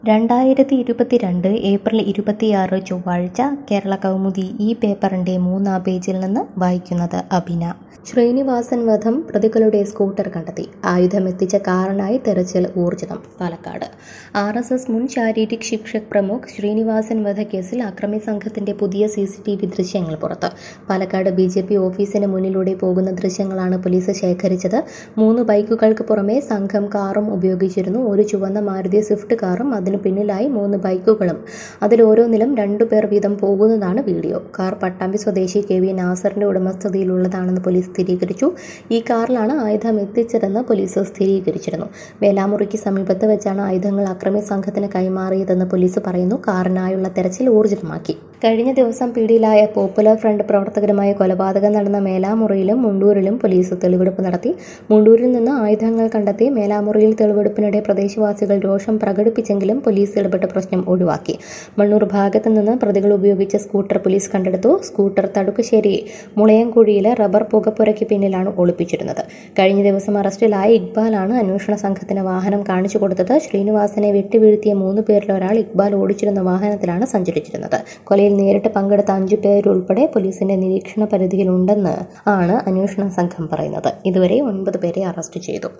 രണ്ടായിരത്തി ഇരുപത്തിരണ്ട് ഏപ്രിൽ ഇരുപത്തിയാറ് ചൊവ്വാഴ്ച കേരള കൗമുദി ഈ പേപ്പറിന്റെ മൂന്നാം പേജിൽ നിന്ന് വായിക്കുന്നത് അഭിന ശ്രീനിവാസൻ വധം പ്രതികളുടെ സ്കൂട്ടർ കണ്ടെത്തി ആയുധമെത്തിച്ച കാറിനായി തെരച്ചിൽ ഊർജിതം പാലക്കാട് ആർ എസ് എസ് മുൻ ശാരീരിക് ശിക്ഷക് പ്രമുഖ് ശ്രീനിവാസൻ വധക്കേസിൽ അക്രമി സംഘത്തിന്റെ പുതിയ സി സി ടി വി ദൃശ്യങ്ങൾ പുറത്ത് പാലക്കാട് ബി ജെ പി ഓഫീസിന് മുന്നിലൂടെ പോകുന്ന ദൃശ്യങ്ങളാണ് പോലീസ് ശേഖരിച്ചത് മൂന്ന് ബൈക്കുകൾക്ക് പുറമെ സംഘം കാറും ഉപയോഗിച്ചിരുന്നു ഒരു ചുവന്ന മാരുതി സ്വിഫ്റ്റ് കാറും അതിനു പിന്നിലായി മൂന്ന് ബൈക്കുകളും അതിലോരോന്നിലും രണ്ടുപേർ വീതം പോകുന്നതാണ് വീഡിയോ കാർ പട്ടാമ്പി സ്വദേശി കെ വി നാസറിന്റെ ഉടമസ്ഥതയിലുള്ളതാണെന്ന് പോലീസ് സ്ഥിരീകരിച്ചു ഈ കാറിലാണ് ആയുധം എത്തിച്ചതെന്ന് പോലീസ് സ്ഥിരീകരിച്ചിരുന്നു വേലാമുറിക്ക് സമീപത്ത് വെച്ചാണ് ആയുധങ്ങൾ അക്രമി സംഘത്തിന് കൈമാറിയതെന്ന് പോലീസ് പറയുന്നു കാറിനായുള്ള തെരച്ചിൽ ഊർജിതമാക്കി കഴിഞ്ഞ ദിവസം പിടിയിലായ പോപ്പുലർ ഫ്രണ്ട് പ്രവർത്തകരുമായി കൊലപാതകം നടന്ന മേലാമുറിയിലും മുണ്ടൂരിലും പോലീസ് തെളിവെടുപ്പ് നടത്തി മുണ്ടൂരിൽ നിന്ന് ആയുധങ്ങൾ കണ്ടെത്തി മേലാമുറിയിൽ തെളിവെടുപ്പിനിടെ പ്രദേശവാസികൾ രോഷം പ്രകടിപ്പിച്ചെങ്കിലും പോലീസ് ഇടപെട്ട പ്രശ്നം ഒഴിവാക്കി മണ്ണൂർ ഭാഗത്ത് നിന്ന് പ്രതികൾ ഉപയോഗിച്ച സ്കൂട്ടർ പോലീസ് കണ്ടെടുത്തു സ്കൂട്ടർ തടുക്കുശ്ശേരി മുളയൻകുഴിയിലെ റബ്ബർ പുകപ്പുരയ്ക്ക് പിന്നിലാണ് ഒളിപ്പിച്ചിരുന്നത് കഴിഞ്ഞ ദിവസം അറസ്റ്റിലായ ഇക്ബാലാണ് അന്വേഷണ സംഘത്തിന് വാഹനം കാണിച്ചു കൊടുത്തത് ശ്രീനിവാസനെ വെട്ടിവീഴ്ത്തിയ മൂന്ന് പേരിൽ ഒരാൾ ഇക്ബാൽ ഓടിച്ചിരുന്ന വാഹനത്തിലാണ് സഞ്ചരിച്ചിരുന്നത് കൊലയിൽ നേരിട്ട് പങ്കെടുത്ത അഞ്ചു പേരുൾപ്പെടെ പോലീസിന്റെ നിരീക്ഷണ പരിധിയിലുണ്ടെന്ന് ആണ് അന്വേഷണ സംഘം പറയുന്നത് ഇതുവരെ ഒൻപത് പേരെ അറസ്റ്റ് ചെയ്തു